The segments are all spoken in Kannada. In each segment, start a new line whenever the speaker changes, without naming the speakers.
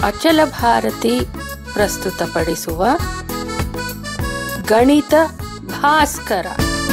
ಅಚಲ ಭಾರತಿ ಪ್ರಸ್ತುತಪಡಿಸುವ ಗಣಿತ ಭಾಸ್ಕರ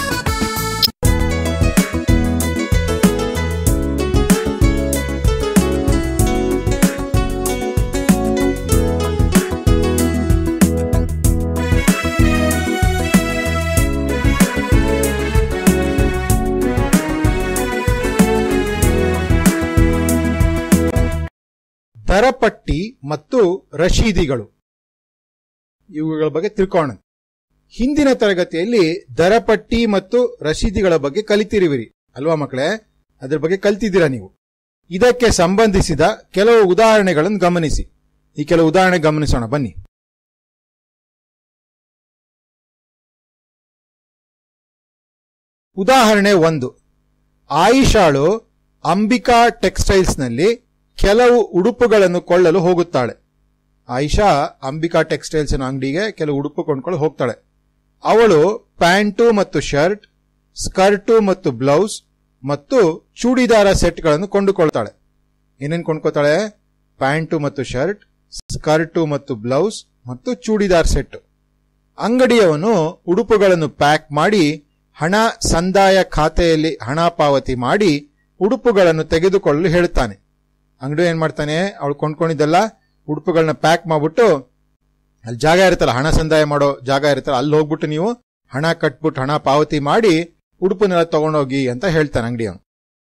ದರಪಟ್ಟಿ ಮತ್ತು ರಶೀದಿಗಳು ಇವುಗಳ ಬಗ್ಗೆ ತಿಳ್ಕೋಣ ಹಿಂದಿನ ತರಗತಿಯಲ್ಲಿ ದರಪಟ್ಟಿ ಮತ್ತು ರಶೀದಿಗಳ ಬಗ್ಗೆ ಕಲಿತಿರುವಿರಿ ಅಲ್ವಾ ಮಕ್ಕಳೇ ಅದ್ರ ಬಗ್ಗೆ ಕಲ್ತಿದ್ದೀರಾ ನೀವು ಇದಕ್ಕೆ ಸಂಬಂಧಿಸಿದ ಕೆಲವು ಉದಾಹರಣೆಗಳನ್ನು ಗಮನಿಸಿ ಈ ಕೆಲವು ಉದಾಹರಣೆ ಗಮನಿಸೋಣ ಬನ್ನಿ ಉದಾಹರಣೆ ಒಂದು ಆಯಿಷಾಳು ಅಂಬಿಕಾ ಟೆಕ್ಸ್ಟೈಲ್ಸ್ನಲ್ಲಿ ಕೆಲವು ಉಡುಪುಗಳನ್ನು ಕೊಳ್ಳಲು ಹೋಗುತ್ತಾಳೆ ಆಯಿಷಾ ಅಂಬಿಕಾ ಟೆಕ್ಸ್ಟೈಲ್ಸ್ ಅಂಗಡಿಗೆ ಕೆಲವು ಉಡುಪು ಕೊಂಡ್ಕೊಂಡು ಹೋಗ್ತಾಳೆ ಅವಳು ಪ್ಯಾಂಟು ಮತ್ತು ಶರ್ಟ್ ಸ್ಕರ್ಟು ಮತ್ತು ಬ್ಲೌಸ್ ಮತ್ತು ಚೂಡಿದಾರ ಸೆಟ್ಗಳನ್ನು ಕೊಂಡುಕೊಳ್ತಾಳೆ ಏನೇನು ಕೊಂಡ್ಕೋತಾಳೆ ಪ್ಯಾಂಟು ಮತ್ತು ಶರ್ಟ್ ಸ್ಕರ್ಟು ಮತ್ತು ಬ್ಲೌಸ್ ಮತ್ತು ಚೂಡಿದಾರ್ ಸೆಟ್ ಅಂಗಡಿಯವನು ಉಡುಪುಗಳನ್ನು ಪ್ಯಾಕ್ ಮಾಡಿ ಹಣ ಸಂದಾಯ ಖಾತೆಯಲ್ಲಿ ಹಣ ಪಾವತಿ ಮಾಡಿ ಉಡುಪುಗಳನ್ನು ತೆಗೆದುಕೊಳ್ಳಲು ಹೇಳುತ್ತಾನೆ ಅಂಗಡಿ ಏನ್ ಮಾಡ್ತಾನೆ ಅವಳು ಕೊಂಡ್ಕೊಂಡಿದ್ದಲ್ಲ ಉಡುಪುಗಳನ್ನ ಪ್ಯಾಕ್ ಮಾಡ್ಬಿಟ್ಟು ಅಲ್ಲಿ ಜಾಗ ಇರುತ್ತಲ್ಲ ಹಣ ಸಂದಾಯ ಮಾಡೋ ಜಾಗ ಇರುತ್ತಲ್ಲ ಅಲ್ಲಿ ಹೋಗ್ಬಿಟ್ಟು ನೀವು ಹಣ ಕಟ್ಬಿಟ್ಟು ಹಣ ಪಾವತಿ ಮಾಡಿ ಉಡುಪನ್ನೆಲ್ಲ ತಗೊಂಡೋಗಿ ಅಂತ ಹೇಳ್ತಾನೆ ಅಂಗಡಿಯವನು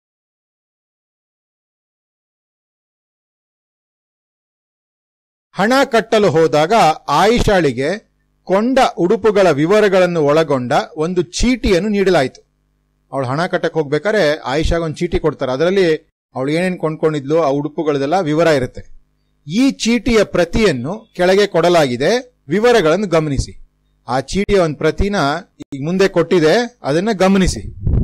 ಹಣ ಕಟ್ಟಲು ಹೋದಾಗ ಆಯಿಷಾಳಿಗೆ ಕೊಂಡ ಉಡುಪುಗಳ ವಿವರಗಳನ್ನು ಒಳಗೊಂಡ ಒಂದು ಚೀಟಿಯನ್ನು ನೀಡಲಾಯಿತು ಅವಳು ಹಣ ಕಟ್ಟಕ್ಕೆ ಹೋಗ್ಬೇಕಾದ್ರೆ ಆಯಿಷಾಗ ಒಂದು ಚೀಟಿ ಕೊಡ್ತಾರೆ ಅದರಲ್ಲಿ ಅವಳು ಏನೇನು ಕೊಂಡ್ಕೊಂಡಿದ್ಲು ಆ ಉಡುಪುಗಳದೆಲ್ಲ ವಿವರ ಇರುತ್ತೆ ಈ ಚೀಟಿಯ ಪ್ರತಿಯನ್ನು ಕೆಳಗೆ ಕೊಡಲಾಗಿದೆ ವಿವರಗಳನ್ನು ಗಮನಿಸಿ ಆ ಚೀಟಿಯ ಒಂದು ಪ್ರತಿನ ಈಗ ಮುಂದೆ ಕೊಟ್ಟಿದೆ ಅದನ್ನ ಗಮನಿಸಿ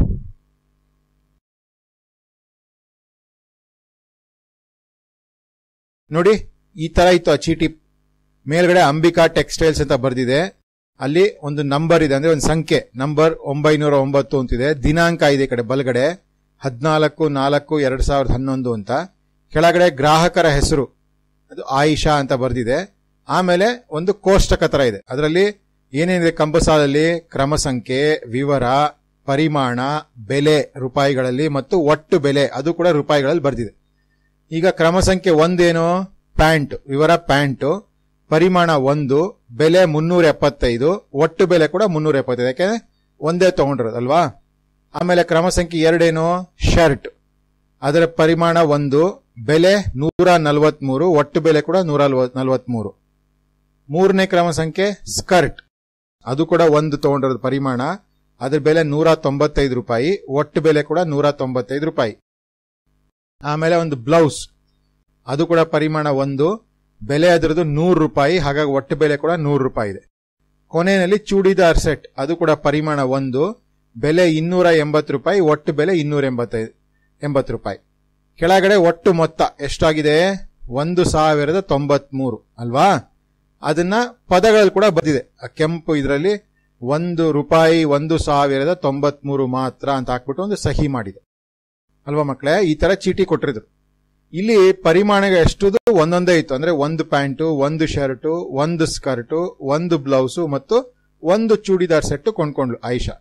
ನೋಡಿ ಈ ತರ ಇತ್ತು ಆ ಚೀಟಿ ಮೇಲ್ಗಡೆ ಅಂಬಿಕಾ ಟೆಕ್ಸ್ಟೈಲ್ಸ್ ಅಂತ ಬರ್ದಿದೆ ಅಲ್ಲಿ ಒಂದು ನಂಬರ್ ಇದೆ ಅಂದ್ರೆ ಒಂದು ಸಂಖ್ಯೆ ನಂಬರ್ ಒಂಬೈನೂರ ಒಂಬತ್ತು ಅಂತಿದೆ ದಿನಾಂಕ ಇದೆ ಈ ಕಡೆ ಬಲಗಡೆ ಹದಿನಾಲ್ಕು ನಾಲ್ಕು ಎರಡ್ ಸಾವಿರದ ಹನ್ನೊಂದು ಅಂತ ಕೆಳಗಡೆ ಗ್ರಾಹಕರ ಹೆಸರು ಅದು ಆಯಿಷಾ ಅಂತ ಬರ್ದಿದೆ ಆಮೇಲೆ ಒಂದು ಕೋಷ್ಟಕ ತರ ಇದೆ ಅದರಲ್ಲಿ ಏನೇನಿದೆ ಕಂಬಸಾಲಲ್ಲಿ ಕ್ರಮ ಸಂಖ್ಯೆ ವಿವರ ಪರಿಮಾಣ ಬೆಲೆ ರೂಪಾಯಿಗಳಲ್ಲಿ ಮತ್ತು ಒಟ್ಟು ಬೆಲೆ ಅದು ಕೂಡ ರೂಪಾಯಿಗಳಲ್ಲಿ ಬರ್ದಿದೆ ಈಗ ಕ್ರಮ ಸಂಖ್ಯೆ ಒಂದೇನು ಪ್ಯಾಂಟ್ ವಿವರ ಪ್ಯಾಂಟು ಪರಿಮಾಣ ಒಂದು ಬೆಲೆ ಮುನ್ನೂರ ಎಪ್ಪತ್ತೈದು ಒಟ್ಟು ಬೆಲೆ ಕೂಡ ಮುನ್ನೂರ ಎಪ್ಪತ್ತೈದು ಯಾಕೆಂದ್ರೆ ಒಂದೇ ತಗೊಂಡಿರೋದಲ್ವಾ ಆಮೇಲೆ ಕ್ರಮ ಸಂಖ್ಯೆ ಎರಡೇನು ಶರ್ಟ್ ಅದರ ಪರಿಮಾಣ ಒಂದು ಬೆಲೆ ನೂರ ನಲವತ್ಮೂರು ಒಟ್ಟು ಬೆಲೆ ಕೂಡ ನೂರ ನಲವತ್ಮೂರು ಮೂರನೇ ಕ್ರಮ ಸಂಖ್ಯೆ ಸ್ಕರ್ಟ್ ಅದು ಕೂಡ ಒಂದು ತಗೊಂಡಿರೋದು ಪರಿಮಾಣ ಅದ್ರ ಬೆಲೆ ನೂರ ತೊಂಬತ್ತೈದು ರೂಪಾಯಿ ಒಟ್ಟು ಬೆಲೆ ಕೂಡ ನೂರ ತೊಂಬತ್ತೈದು ರೂಪಾಯಿ ಆಮೇಲೆ ಒಂದು ಬ್ಲೌಸ್ ಅದು ಕೂಡ ಪರಿಮಾಣ ಒಂದು ಬೆಲೆ ಅದರದ್ದು ನೂರು ರೂಪಾಯಿ ಹಾಗಾಗಿ ಒಟ್ಟು ಬೆಲೆ ಕೂಡ ನೂರು ರೂಪಾಯಿ ಇದೆ ಕೊನೆಯಲ್ಲಿ ಚೂಡಿದಾರ್ ಸೆಟ್ ಅದು ಕೂಡ ಪರಿಮಾಣ ಒಂದು ಬೆಲೆ ಇನ್ನೂರ ಎಂಬತ್ತು ರೂಪಾಯಿ ಒಟ್ಟು ಬೆಲೆ ಇನ್ನೂರ ಎಂಬತ್ತೈದು ಎಂಬತ್ತು ರೂಪಾಯಿ ಕೆಳಗಡೆ ಒಟ್ಟು ಮೊತ್ತ ಎಷ್ಟಾಗಿದೆ ಒಂದು ಸಾವಿರದ ತೊಂಬತ್ಮೂರು ಅಲ್ವಾ ಅದನ್ನ ಪದಗಳಲ್ಲಿ ಕೂಡ ಬಂದಿದೆ ಆ ಕೆಂಪು ಇದರಲ್ಲಿ ಒಂದು ರೂಪಾಯಿ ಒಂದು ಸಾವಿರದ ತೊಂಬತ್ಮೂರು ಮಾತ್ರ ಅಂತ ಹಾಕ್ಬಿಟ್ಟು ಒಂದು ಸಹಿ ಮಾಡಿದೆ ಅಲ್ವಾ ಮಕ್ಕಳೇ ಈ ತರ ಚೀಟಿ ಕೊಟ್ಟಿದ್ರು ಇಲ್ಲಿ ಪರಿಮಾಣ ಎಷ್ಟುದು ಒಂದೊಂದೇ ಇತ್ತು ಅಂದ್ರೆ ಒಂದು ಪ್ಯಾಂಟು ಒಂದು ಶರ್ಟು ಒಂದು ಸ್ಕರ್ಟು ಒಂದು ಬ್ಲೌಸು ಮತ್ತು ಒಂದು ಚೂಡಿದಾರ್ ಸೆಟ್ ಕೊಂಡ್ಕೊಂಡ್ಲು ಆಯಿಷಾ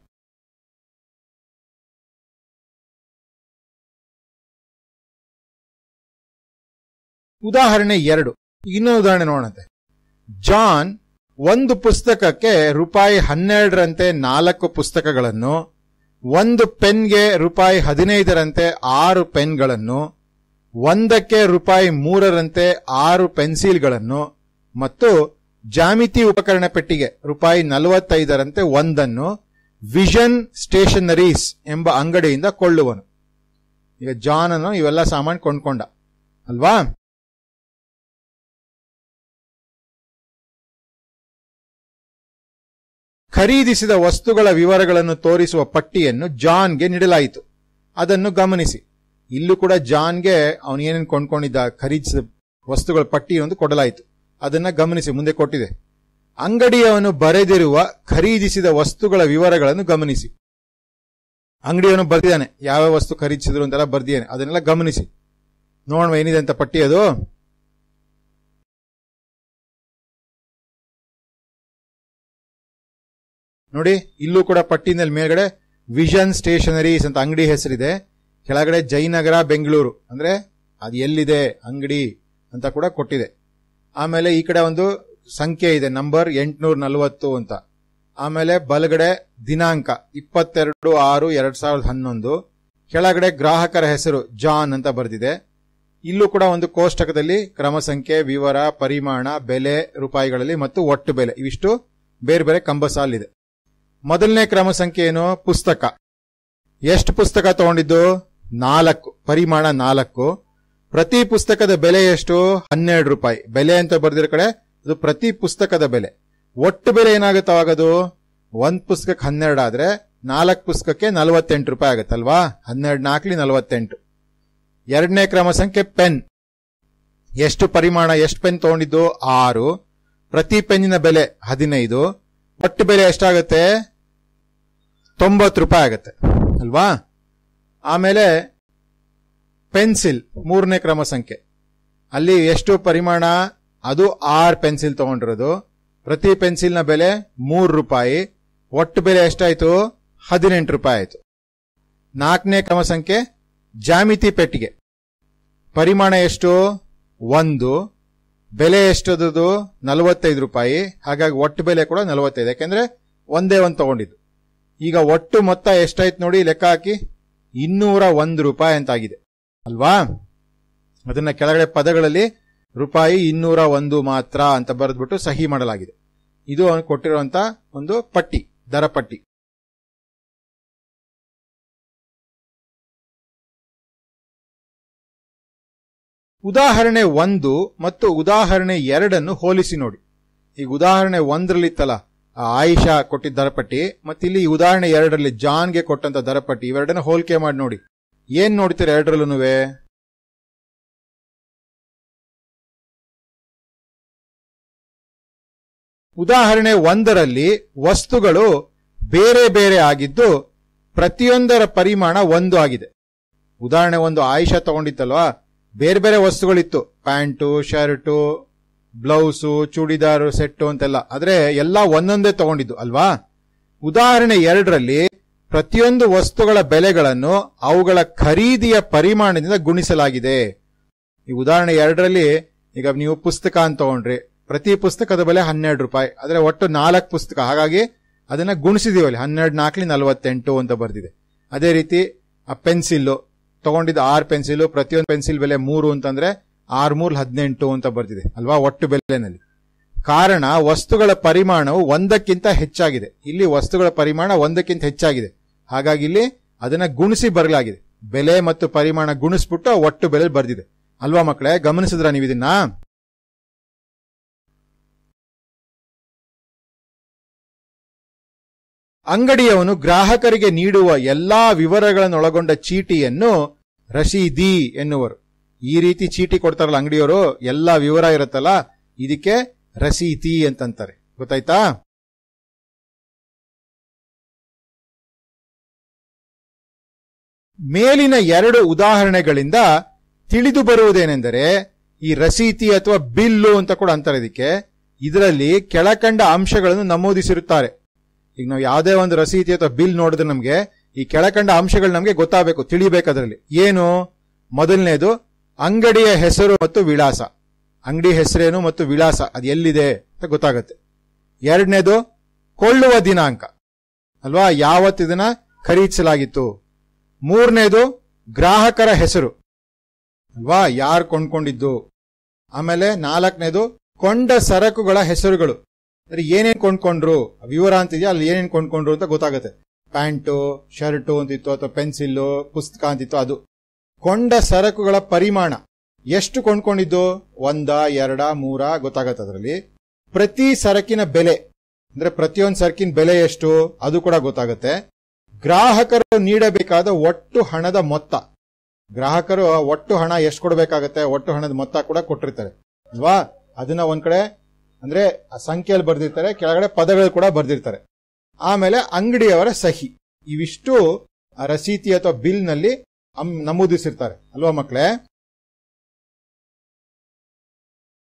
ಉದಾಹರಣೆ ಎರಡು ಇನ್ನೊಂದು ಉದಾಹರಣೆ ನೋಡಂತೆ ಜಾನ್ ಒಂದು ಪುಸ್ತಕಕ್ಕೆ ರೂಪಾಯಿ ಹನ್ನೆರಡರಂತೆ ನಾಲ್ಕು ಪುಸ್ತಕಗಳನ್ನು ಒಂದು ಪೆನ್ಗೆ ರೂಪಾಯಿ ಹದಿನೈದರಂತೆ ಆರು ಪೆನ್ಗಳನ್ನು ಒಂದಕ್ಕೆ ರೂಪಾಯಿ ಮೂರರಂತೆ ಆರು ಪೆನ್ಸಿಲ್ಗಳನ್ನು ಮತ್ತು ಜಾಮಿತಿ ಉಪಕರಣ ಪೆಟ್ಟಿಗೆ ರೂಪಾಯಿ ನಲವತ್ತೈದರಂತೆ ಒಂದನ್ನು ವಿಷನ್ ಸ್ಟೇಷನರೀಸ್ ಎಂಬ ಅಂಗಡಿಯಿಂದ ಕೊಳ್ಳುವನು ಈಗ ಜಾನ್ ಅನ್ನು ಇವೆಲ್ಲ ಸಾಮಾನು ಕೊಂಡ್ಕೊಂಡ ಅಲ್ವಾ ಖರೀದಿಸಿದ ವಸ್ತುಗಳ ವಿವರಗಳನ್ನು ತೋರಿಸುವ ಪಟ್ಟಿಯನ್ನು ಜಾನ್ಗೆ ನೀಡಲಾಯಿತು ಅದನ್ನು ಗಮನಿಸಿ ಇಲ್ಲೂ ಕೂಡ ಜಾನ್ಗೆ ಅವನು ಏನೇನು ಕೊಂಡ್ಕೊಂಡಿದ್ದ ಖರೀದಿಸಿದ ವಸ್ತುಗಳ ಪಟ್ಟಿ ಒಂದು ಕೊಡಲಾಯಿತು ಅದನ್ನ ಗಮನಿಸಿ ಮುಂದೆ ಕೊಟ್ಟಿದೆ ಅಂಗಡಿಯವನು ಬರೆದಿರುವ ಖರೀದಿಸಿದ ವಸ್ತುಗಳ ವಿವರಗಳನ್ನು ಗಮನಿಸಿ ಅಂಗಡಿಯವನು ಬರ್ದಿದ್ದಾನೆ ಯಾವ ವಸ್ತು ಖರೀದಿಸಿದ್ರು ಅಂತೆಲ್ಲ ಬರ್ದಿದ್ದಾನೆ ಅದನ್ನೆಲ್ಲ ಗಮನಿಸಿ ನೋಡುವ ಏನಿದೆ ಅಂತ ಪಟ್ಟಿ ಅದು ನೋಡಿ ಇಲ್ಲೂ ಕೂಡ ಪಟ್ಟಿನಲ್ಲಿ ಮೇಲ್ಗಡೆ ವಿಷನ್ ಸ್ಟೇಷನರೀಸ್ ಅಂತ ಅಂಗಡಿ ಹೆಸರಿದೆ ಕೆಳಗಡೆ ಜಯನಗರ ಬೆಂಗಳೂರು ಅಂದ್ರೆ ಅದು ಎಲ್ಲಿದೆ ಅಂಗಡಿ ಅಂತ ಕೂಡ ಕೊಟ್ಟಿದೆ ಆಮೇಲೆ ಈ ಕಡೆ ಒಂದು ಸಂಖ್ಯೆ ಇದೆ ನಂಬರ್ ಎಂಟುನೂರ ನಲವತ್ತು ಅಂತ ಆಮೇಲೆ ಬಲಗಡೆ ದಿನಾಂಕ ಇಪ್ಪತ್ತೆರಡು ಆರು ಎರಡ್ ಸಾವಿರದ ಹನ್ನೊಂದು ಕೆಳಗಡೆ ಗ್ರಾಹಕರ ಹೆಸರು ಜಾನ್ ಅಂತ ಬರೆದಿದೆ ಇಲ್ಲೂ ಕೂಡ ಒಂದು ಕೋಷ್ಟಕದಲ್ಲಿ ಕ್ರಮ ಸಂಖ್ಯೆ ವಿವರ ಪರಿಮಾಣ ಬೆಲೆ ರೂಪಾಯಿಗಳಲ್ಲಿ ಮತ್ತು ಒಟ್ಟು ಬೆಲೆ ಇವಿಷ್ಟು ಬೇರೆ ಬೇರೆ ಕಂಬ ಸಾಲಿದೆ ಮೊದಲನೇ ಕ್ರಮ ಸಂಖ್ಯೆ ಏನು ಪುಸ್ತಕ ಎಷ್ಟು ಪುಸ್ತಕ ತಗೊಂಡಿದ್ದು ನಾಲ್ಕು ಪರಿಮಾಣ ನಾಲ್ಕು ಪ್ರತಿ ಪುಸ್ತಕದ ಬೆಲೆ ಎಷ್ಟು ಹನ್ನೆರಡು ರೂಪಾಯಿ ಬೆಲೆ ಅಂತ ಬರೆದಿರೋ ಕಡೆ ಅದು ಪ್ರತಿ ಪುಸ್ತಕದ ಬೆಲೆ ಒಟ್ಟು ಬೆಲೆ ಏನಾಗುತ್ತೆ ಅವಾಗದು ಒಂದ್ ಪುಸ್ತಕಕ್ಕೆ ಹನ್ನೆರಡು ಆದ್ರೆ ನಾಲ್ಕು ಪುಸ್ತಕಕ್ಕೆ ನಲವತ್ತೆಂಟು ರೂಪಾಯಿ ಆಗುತ್ತಲ್ವಾ ಹನ್ನೆರಡು ನಾಲ್ಕಲಿ ನಲವತ್ತೆಂಟು ಎರಡನೇ ಕ್ರಮ ಸಂಖ್ಯೆ ಪೆನ್ ಎಷ್ಟು ಪರಿಮಾಣ ಎಷ್ಟು ಪೆನ್ ತಗೊಂಡಿದ್ದು ಆರು ಪ್ರತಿ ಪೆನ್ನಿನ ಬೆಲೆ ಹದಿನೈದು ಒಟ್ಟು ಬೆಲೆ ಎಷ್ಟಾಗುತ್ತೆ ತೊಂಬತ್ತು ರೂಪಾಯಿ ಆಗುತ್ತೆ ಅಲ್ವಾ ಆಮೇಲೆ ಪೆನ್ಸಿಲ್ ಮೂರನೇ ಕ್ರಮ ಸಂಖ್ಯೆ ಅಲ್ಲಿ ಎಷ್ಟು ಪರಿಮಾಣ ಅದು ಆರ್ ಪೆನ್ಸಿಲ್ ತಗೊಂಡಿರೋದು ಪ್ರತಿ ಪೆನ್ಸಿಲ್ನ ಬೆಲೆ ಮೂರು ರೂಪಾಯಿ ಒಟ್ಟು ಬೆಲೆ ಎಷ್ಟಾಯ್ತು ಹದಿನೆಂಟು ರೂಪಾಯಿ ಆಯ್ತು ನಾಲ್ಕನೇ ಕ್ರಮ ಸಂಖ್ಯೆ ಜಾಮಿತಿ ಪೆಟ್ಟಿಗೆ ಪರಿಮಾಣ ಎಷ್ಟು ಒಂದು ಬೆಲೆ ಎಷ್ಟದು ನಲವತ್ತೈದು ರೂಪಾಯಿ ಹಾಗಾಗಿ ಒಟ್ಟು ಬೆಲೆ ಕೂಡ ನಲವತ್ತೈದು ಯಾಕೆಂದ್ರೆ ಒಂದೇ ಒಂದು ತಗೊಂಡಿದ್ದು ಈಗ ಒಟ್ಟು ಮೊತ್ತ ಎಷ್ಟಾಯ್ತು ನೋಡಿ ಲೆಕ್ಕ ಹಾಕಿ ಇನ್ನೂರ ಒಂದು ರೂಪಾಯಿ ಅಂತಾಗಿದೆ ಅಲ್ವಾ ಅದನ್ನ ಕೆಳಗಡೆ ಪದಗಳಲ್ಲಿ ರೂಪಾಯಿ ಇನ್ನೂರ ಒಂದು ಮಾತ್ರ ಅಂತ ಬರೆದ್ಬಿಟ್ಟು ಸಹಿ ಮಾಡಲಾಗಿದೆ ಇದು ಅವನು ಕೊಟ್ಟಿರುವಂತ ಒಂದು ಪಟ್ಟಿ ದರ ಪಟ್ಟಿ ಉದಾಹರಣೆ ಒಂದು ಮತ್ತು ಉದಾಹರಣೆ ಎರಡನ್ನು ಹೋಲಿಸಿ ನೋಡಿ ಈಗ ಉದಾಹರಣೆ ಒಂದರಲ್ಲಿ ಇತ್ತಲ್ಲ ಆ ಆಯಿಷಾ ಕೊಟ್ಟಿದ್ದ ದರಪಟ್ಟಿ ಮತ್ತೆ ಇಲ್ಲಿ ಈ ಉದಾಹರಣೆ ಎರಡರಲ್ಲಿ ಜಾನ್ಗೆ ಕೊಟ್ಟಂತ ದರಪಟ್ಟಿ ಇವೆರಡನ್ನ ಹೋಲಿಕೆ ಮಾಡಿ ನೋಡಿ ಏನ್ ನೋಡ್ತೀರಾ ಎರಡರಲ್ಲೂ ಉದಾಹರಣೆ ಒಂದರಲ್ಲಿ ವಸ್ತುಗಳು ಬೇರೆ ಬೇರೆ ಆಗಿದ್ದು ಪ್ರತಿಯೊಂದರ ಪರಿಮಾಣ ಒಂದು ಆಗಿದೆ ಉದಾಹರಣೆ ಒಂದು ಆಯುಷ ತಗೊಂಡಿತ್ತಲ್ವಾ ಬೇರೆ ಬೇರೆ ವಸ್ತುಗಳಿತ್ತು pant shirt blouse churidar set ಅಂತೆಲ್ಲ ಆದ್ರೆ ಎಲ್ಲ ಒಂದೊಂದೇ ತಗೊಂಡಿದ್ದು ಅಲ್ವಾ ಉದಾಹರಣೆ ಎರಡರಲ್ಲಿ ಪ್ರತಿಯೊಂದು ವಸ್ತುಗಳ ಬೆಲೆಗಳನ್ನು ಅವುಗಳ ಖರೀದಿಯ ಪರಿಮಾಣದಿಂದ ಗುಣಿಸಲಾಗಿದೆ ಈ ಉದಾಹರಣೆ ಎರಡರಲ್ಲಿ ಈಗ ನೀವು ಪುಸ್ತಕ ಅಂತ ತಗೊಂಡ್ರಿ ಪ್ರತಿ ಪುಸ್ತಕದ ಬೆಲೆ ಹನ್ನೆರಡು ರೂಪಾಯಿ ಆದ್ರೆ ಒಟ್ಟು ನಾಲ್ಕು ಪುಸ್ತಕ ಹಾಗಾಗಿ ಅದನ್ನ ಗುಣಿಸಿದೀವಿ ಅಲ್ಲಿ ಹನ್ನೆರಡು ನಾಲ್ಕಲಿ ನಲವತ್ತೆಂಟು ಅಂತ ಬರ್ದಿದೆ ಅದೇ ರೀತಿ ಆ ಪೆನ್ಸಿಲ್ ತಗೊಂಡಿದ್ದ ಆರ್ ಪೆನ್ಸಿಲ್ ಪ್ರತಿಯೊಂದು ಪೆನ್ಸಿಲ್ ಬೆಲೆ ಮೂರು ಅಂತಂದ್ರೆ ಆರ್ ಮೂರ್ ಹದಿನೆಂಟು ಅಂತ ಬರ್ತಿದೆ ಅಲ್ವಾ ಒಟ್ಟು ಬೆಲೆನಲ್ಲಿ ಕಾರಣ ವಸ್ತುಗಳ ಪರಿಮಾಣವು ಒಂದಕ್ಕಿಂತ ಹೆಚ್ಚಾಗಿದೆ ಇಲ್ಲಿ ವಸ್ತುಗಳ ಪರಿಮಾಣ ಒಂದಕ್ಕಿಂತ ಹೆಚ್ಚಾಗಿದೆ ಹಾಗಾಗಿ ಇಲ್ಲಿ ಅದನ್ನ ಗುಣಿಸಿ ಬರಲಾಗಿದೆ ಬೆಲೆ ಮತ್ತು ಪರಿಮಾಣ ಗುಣಿಸ್ಬಿಟ್ಟು ಆ ಒಟ್ಟು ಬೆಲೆ ಬರ್ದಿದೆ ಅಲ್ವಾ ಮಕ್ಕಳೇ ಗಮನಿಸಿದ್ರ ನೀವು ಇದನ್ನ ಅಂಗಡಿಯವನು ಗ್ರಾಹಕರಿಗೆ ನೀಡುವ ಎಲ್ಲಾ ವಿವರಗಳನ್ನೊಳಗೊಂಡ ಚೀಟಿಯನ್ನು ರಶೀದಿ ಎನ್ನುವರು ಈ ರೀತಿ ಚೀಟಿ ಕೊಡ್ತಾರಲ್ಲ ಅಂಗಡಿಯವರು ಎಲ್ಲಾ ವಿವರ ಇರುತ್ತಲ್ಲ ಇದಕ್ಕೆ ರಸೀತಿ ಅಂತಂತಾರೆ ಗೊತ್ತಾಯ್ತಾ ಮೇಲಿನ ಎರಡು ಉದಾಹರಣೆಗಳಿಂದ ತಿಳಿದು ಬರುವುದೇನೆಂದರೆ ಈ ರಸೀತಿ ಅಥವಾ ಬಿಲ್ಲು ಅಂತ ಕೂಡ ಅಂತಾರೆ ಇದಕ್ಕೆ ಇದರಲ್ಲಿ ಕೆಳಕಂಡ ಅಂಶಗಳನ್ನು ನಮೂದಿಸಿರುತ್ತಾರೆ ಈಗ ನಾವು ಯಾವುದೇ ಒಂದು ರಸೀತಿ ಅಥವಾ ಬಿಲ್ ನೋಡಿದ್ರೆ ನಮಗೆ ಈ ಕೆಳಕಂಡ ಅಂಶಗಳು ನಮಗೆ ಗೊತ್ತಾಗಬೇಕು ತಿಳಿಬೇಕು ಅದರಲ್ಲಿ ಏನು ಮೊದಲನೇದು ಅಂಗಡಿಯ ಹೆಸರು ಮತ್ತು ವಿಳಾಸ ಅಂಗಡಿ ಹೆಸರೇನು ಮತ್ತು ವಿಳಾಸ ಅದು ಎಲ್ಲಿದೆ ಅಂತ ಗೊತ್ತಾಗುತ್ತೆ ಎರಡನೇದು ಕೊಳ್ಳುವ ದಿನಾಂಕ ಅಲ್ವಾ ಯಾವತ್ತು ಇದನ್ನ ಖರೀದಿಸಲಾಗಿತ್ತು ಮೂರನೇದು ಗ್ರಾಹಕರ ಹೆಸರು ಅಲ್ವಾ ಯಾರು ಕೊಂಡ್ಕೊಂಡಿದ್ದು ಆಮೇಲೆ ನಾಲ್ಕನೇದು ಕೊಂಡ ಸರಕುಗಳ ಹೆಸರುಗಳು ಅಂದ್ರೆ ಏನೇನ್ ಕೊಂಡ್ಕೊಂಡ್ರು ವಿವರ ಅಂತಿದ್ಯಾ ಅಲ್ಲಿ ಏನೇನ್ ಕೊಂಡ್ಕೊಂಡ್ರು ಅಂತ ಗೊತ್ತಾಗುತ್ತೆ ಪ್ಯಾಂಟು ಶರ್ಟು ಅಂತಿತ್ತು ಅಥವಾ ಪೆನ್ಸಿಲ್ಲು ಪುಸ್ತಕ ಅಂತಿತ್ತು ಅದು ಕೊಂಡ ಸರಕುಗಳ ಪರಿಮಾಣ ಎಷ್ಟು ಕೊಂಡ್ಕೊಂಡಿದ್ದು ಒಂದ ಎರಡ ಮೂರ ಗೊತ್ತಾಗತ್ತೆ ಅದರಲ್ಲಿ ಪ್ರತಿ ಸರಕಿನ ಬೆಲೆ ಅಂದ್ರೆ ಪ್ರತಿಯೊಂದು ಸರಕಿನ ಬೆಲೆ ಎಷ್ಟು ಅದು ಕೂಡ ಗೊತ್ತಾಗುತ್ತೆ ಗ್ರಾಹಕರು ನೀಡಬೇಕಾದ ಒಟ್ಟು ಹಣದ ಮೊತ್ತ ಗ್ರಾಹಕರು ಒಟ್ಟು ಹಣ ಎಷ್ಟು ಕೊಡಬೇಕಾಗತ್ತೆ ಒಟ್ಟು ಹಣದ ಮೊತ್ತ ಕೂಡ ಕೊಟ್ಟಿರ್ತಾರೆ ಅಲ್ವಾ ಅದನ್ನ ಒಂದ್ ಕಡೆ ಅಂದ್ರೆ ಆ ಸಂಖ್ಯೆಯಲ್ಲಿ ಬರ್ದಿರ್ತಾರೆ ಕೆಳಗಡೆ ಪದಗಳು ಕೂಡ ಬರ್ದಿರ್ತಾರೆ ಆಮೇಲೆ ಅಂಗಡಿಯವರ ಸಹಿ ಇವಿಷ್ಟು ಆ ರಸೀತಿ ಅಥವಾ ಬಿಲ್ ನಲ್ಲಿ ಅಮ್- ನಮೂದಿಸಿರ್ತಾರೆ ಅಲ್ವಾ ಮಕ್ಕಳೇ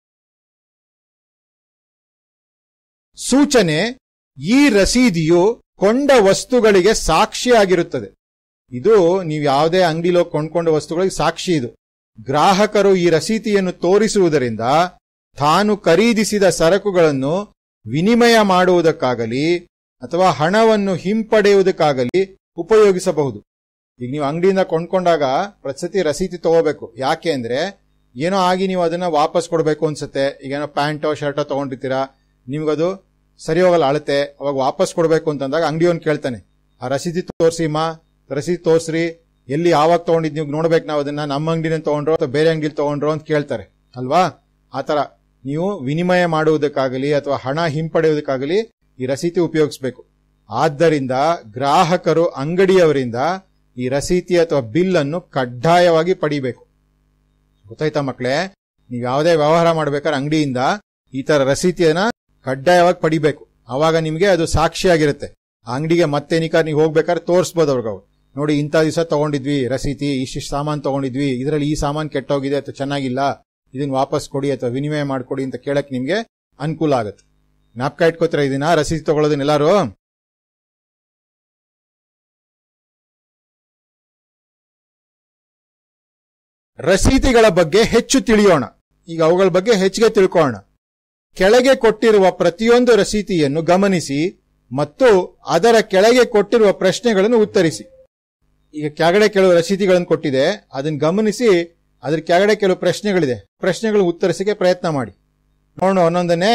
ಸೂಚನೆ ಈ ರಸೀದಿಯು ಕೊಂಡ ವಸ್ತುಗಳಿಗೆ ಸಾಕ್ಷಿಯಾಗಿರುತ್ತದೆ ಇದು ನೀವು ಯಾವುದೇ ಅಂಗಡಿಲಿ ಹೋಗಿ ಕೊಂಡ್ಕೊಂಡ ವಸ್ತುಗಳಿಗೆ ಸಾಕ್ಷಿ ಇದು ಗ್ರಾಹಕರು ಈ ರಸೀತಿಯನ್ನು ತೋರಿಸುವುದರಿಂದ ತಾನು ಖರೀದಿಸಿದ ಸರಕುಗಳನ್ನು ವಿನಿಮಯ ಮಾಡುವುದಕ್ಕಾಗಲಿ ಅಥವಾ ಹಣವನ್ನು ಹಿಂಪಡೆಯುವುದಕ್ಕಾಗಲಿ ಉಪಯೋಗಿಸಬಹುದು ಈಗ ನೀವು ಅಂಗಡಿಯಿಂದ ಕೊಂಡ್ಕೊಂಡಾಗ ಪ್ರತಿ ರಸೀತಿ ತಗೋಬೇಕು ಯಾಕೆ ಅಂದ್ರೆ ಏನೋ ಆಗಿ ನೀವು ಅದನ್ನ ವಾಪಸ್ ಕೊಡಬೇಕು ಅನ್ಸುತ್ತೆ ಈಗ ಏನೋ ಪ್ಯಾಂಟೋ ಶರ್ಟೋ ತಗೊಂಡಿರ್ತೀರಾ ನಿಮ್ಗದು ಸರಿ ಹೋಗಲ್ಲ ಅಳತೆ ಅವಾಗ ವಾಪಸ್ ಕೊಡಬೇಕು ಅಂತಂದಾಗ ಅಂಗಡಿಯವನ್ ಕೇಳ್ತಾನೆ ಆ ರಸೀದಿ ತೋರ್ಸಿ ಮಾ ರಸೀದಿ ತೋರ್ಸ್ರಿ ಎಲ್ಲಿ ಯಾವಾಗ ತಗೊಂಡಿದ್ ನೀವು ನೋಡ್ಬೇಕು ನಾವು ಅದನ್ನ ನಮ್ಮ ಅಂಗಡಿನ ತಗೊಂಡ್ರೋ ಅಥವಾ ಬೇರೆ ಅಂಗಡಿಲಿ ತಗೊಂಡ್ರೋ ಅಂತ ಕೇಳ್ತಾರೆ ಅಲ್ವಾ ಆತರ ನೀವು ವಿನಿಮಯ ಮಾಡುವುದಕ್ಕಾಗಲಿ ಅಥವಾ ಹಣ ಹಿಂಪಡೆಯುವುದಕ್ಕಾಗಲಿ ಈ ರಸೀತಿ ಉಪಯೋಗಿಸಬೇಕು ಆದ್ದರಿಂದ ಗ್ರಾಹಕರು ಅಂಗಡಿಯವರಿಂದ ಈ ರಸೀತಿ ಅಥವಾ ಬಿಲ್ ಅನ್ನು ಕಡ್ಡಾಯವಾಗಿ ಪಡಿಬೇಕು ಗೊತ್ತಾಯ್ತಾ ಮಕ್ಕಳೇ ನೀವು ಯಾವುದೇ ವ್ಯವಹಾರ ಮಾಡ್ಬೇಕಾದ್ರೆ ಅಂಗಡಿಯಿಂದ ಈ ತರ ರಸೀತಿಯನ್ನ ಕಡ್ಡಾಯವಾಗಿ ಪಡಿಬೇಕು ಅವಾಗ ನಿಮ್ಗೆ ಅದು ಸಾಕ್ಷಿಯಾಗಿರುತ್ತೆ ಆ ಅಂಗಡಿಗೆ ಮತ್ತೆ ನಿಕಾರ್ ನೀವು ಹೋಗ್ಬೇಕಾದ್ರೆ ತೋರಿಸ್ಬೋದು ಅವ್ರಿಗೆ ಅವ್ರು ನೋಡಿ ಇಂಥ ದಿವಸ ತಗೊಂಡಿದ್ವಿ ರಸೀತಿ ಇಷ್ಟಿಷ್ಟು ಸಾಮಾನು ತಗೊಂಡಿದ್ವಿ ಇದರಲ್ಲಿ ಈ ಸಾಮಾನು ಕೆಟ್ಟೋಗಿದೆ ಅಥವಾ ಚೆನ್ನಾಗಿಲ್ಲ ಇದನ್ನ ವಾಪಸ್ ಕೊಡಿ ಅಥವಾ ವಿನಿಮಯ ಮಾಡ್ಕೊಡಿ ಅಂತ ಕೇಳಕ್ ನಿಮ್ಗೆ ಅನುಕೂಲ ಆಗುತ್ತೆ ಜ್ಞಾಪಕ ಇಟ್ಕೋತೀರ ಇದನ್ನ ರಸೀದಿ ತಗೊಳ್ಳೋದನ್ನ ಎಲ್ಲಾರು ರಸೀತಿಗಳ ಬಗ್ಗೆ ಹೆಚ್ಚು ತಿಳಿಯೋಣ ಈಗ ಅವುಗಳ ಬಗ್ಗೆ ಹೆಚ್ಚಿಗೆ ತಿಳ್ಕೊಳ್ಳೋಣ ಕೆಳಗೆ ಕೊಟ್ಟಿರುವ ಪ್ರತಿಯೊಂದು ರಸೀತಿಯನ್ನು ಗಮನಿಸಿ ಮತ್ತು ಅದರ ಕೆಳಗೆ ಕೊಟ್ಟಿರುವ ಪ್ರಶ್ನೆಗಳನ್ನು ಉತ್ತರಿಸಿ ಈಗ ಕೆಳಗಡೆ ಕೆಲವು ರಸೀತಿಗಳನ್ನು ಕೊಟ್ಟಿದೆ ಅದನ್ನ ಗಮನಿಸಿ ಅದ್ರ ಕೆಳಗಡೆ ಕೆಲವು ಪ್ರಶ್ನೆಗಳಿದೆ ಪ್ರಶ್ನೆಗಳು ಉತ್ತರಿಸಕ್ಕೆ ಪ್ರಯತ್ನ ಮಾಡಿ ನೋಡೋಣ ಒಂದೊಂದನ್ನೇ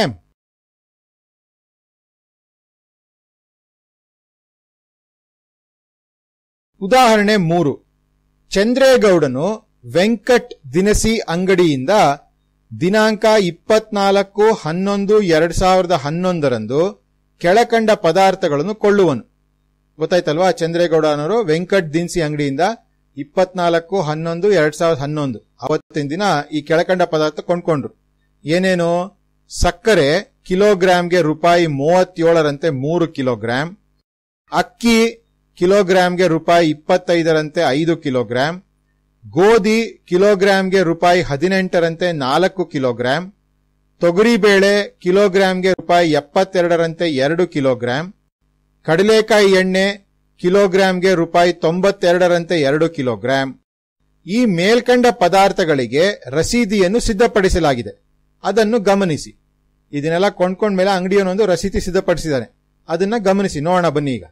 ಉದಾಹರಣೆ ಮೂರು ಚಂದ್ರೇಗೌಡನು ವೆಂಕಟ್ ದಿನಸಿ ಅಂಗಡಿಯಿಂದ ದಿನಾಂಕ ಇಪ್ಪತ್ನಾಲ್ಕು ಹನ್ನೊಂದು ಎರಡ್ ಸಾವಿರದ ಹನ್ನೊಂದರಂದು ಕೆಳಕಂಡ ಪದಾರ್ಥಗಳನ್ನು ಕೊಳ್ಳುವನು ಗೊತ್ತಾಯ್ತಲ್ವಾ ಚಂದ್ರೇಗೌಡ ಅನ್ನೋರು ವೆಂಕಟ್ ದಿನಸಿ ಅಂಗಡಿಯಿಂದ ಇಪ್ಪತ್ನಾಲ್ಕು ಹನ್ನೊಂದು ಎರಡ್ ಸಾವಿರದ ಹನ್ನೊಂದು ಅವತ್ತಿನ ದಿನ ಈ ಕೆಳಕಂಡ ಪದಾರ್ಥ ಕೊಂಡ್ಕೊಂಡ್ರು ಏನೇನು ಸಕ್ಕರೆ ಕಿಲೋಗ್ರಾಂಗೆ ರೂಪಾಯಿ ಮೂವತ್ತೇಳರಂತೆ ಮೂರು ಕಿಲೋಗ್ರಾಂ ಅಕ್ಕಿ ಕಿಲೋಗ್ರಾಂಗೆ ರೂಪಾಯಿ ಇಪ್ಪತ್ತೈದರಂತೆ ಐದು ಕಿಲೋಗ್ರಾಂ ಗೋಧಿ ಕಿಲೋಗ್ರಾಂಗೆ ರೂಪಾಯಿ ಹದಿನೆಂಟರಂತೆ ನಾಲ್ಕು ಕಿಲೋಗ್ರಾಂ ತೊಗರಿಬೇಳೆ ಕಿಲೋಗ್ರಾಂಗೆ ರೂಪಾಯಿ ಎಪ್ಪತ್ತೆರಡರಂತೆ ಎರಡು ಕಿಲೋಗ್ರಾಂ ಕಡಲೆಕಾಯಿ ಎಣ್ಣೆ ಕಿಲೋಗ್ರಾಂಗೆ ರೂಪಾಯಿ ತೊಂಬತ್ತೆರಡರಂತೆ ಎರಡು ಕಿಲೋಗ್ರಾಂ ಈ ಮೇಲ್ಕಂಡ ಪದಾರ್ಥಗಳಿಗೆ ರಸೀದಿಯನ್ನು ಸಿದ್ಧಪಡಿಸಲಾಗಿದೆ ಅದನ್ನು ಗಮನಿಸಿ ಇದನ್ನೆಲ್ಲ ಕೊಂಡ್ಕೊಂಡ್ಮೇಲೆ ಅಂಗಡಿಯವನೊಂದು ರಸೀದಿ ಸಿದ್ಧಪಡಿಸಿದ್ದಾನೆ ಅದನ್ನ ಗಮನಿಸಿ ನೋಡೋಣ ಬನ್ನಿ ಈಗ